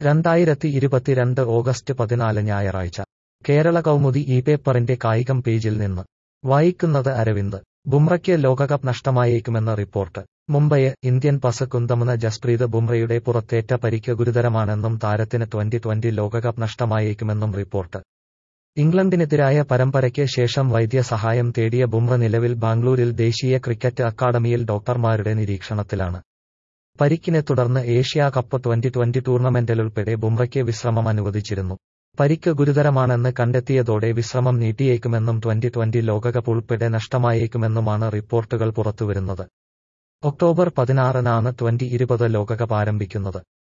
രണ്ടായിരത്തി ഇരുപത്തിരണ്ട് ഓഗസ്റ്റ് പതിനാല് ഞായറാഴ്ച കേരള കൗമുദി ഈ പേപ്പറിന്റെ കായികം പേജിൽ നിന്ന് വായിക്കുന്നത് അരവിന്ദ് ബുംറയ്ക്ക് ലോകകപ്പ് നഷ്ടമായേക്കുമെന്ന റിപ്പോർട്ട് മുംബൈയെ ഇന്ത്യൻ പസ് കുന്തമുന്ന ജസ്പ്രീത് ബുംറയുടെ പുറത്തേറ്റ പരിക്ക് ഗുരുതരമാണെന്നും താരത്തിന് ട്വന്റി ട്വന്റി ലോകകപ്പ് നഷ്ടമായേക്കുമെന്നും റിപ്പോർട്ട് ഇംഗ്ലണ്ടിനെതിരായ പരമ്പരയ്ക്ക് ശേഷം വൈദ്യസഹായം തേടിയ ബുംറ നിലവിൽ ബാംഗ്ലൂരിൽ ദേശീയ ക്രിക്കറ്റ് അക്കാദമിയിൽ ഡോക്ടർമാരുടെ നിരീക്ഷണത്തിലാണ് പരിക്കിനെ തുടർന്ന് ഏഷ്യാ കപ്പ് ട്വന്റി ട്വന്റി ടൂർണമെന്റിലുൾപ്പെടെ ബുംറയ്ക്ക് വിശ്രമം അനുവദിച്ചിരുന്നു പരിക്ക് ഗുരുതരമാണെന്ന് കണ്ടെത്തിയതോടെ വിശ്രമം നീട്ടിയേക്കുമെന്നും ട്വന്റി ട്വന്റി ലോകകപ്പ് ഉൾപ്പെടെ നഷ്ടമായേക്കുമെന്നുമാണ് റിപ്പോർട്ടുകൾ പുറത്തുവരുന്നത് ഒക്ടോബർ പതിനാറിനാണ് ട്വന്റി ഇരുപത് ലോകകപ്പ് ആരംഭിക്കുന്നത്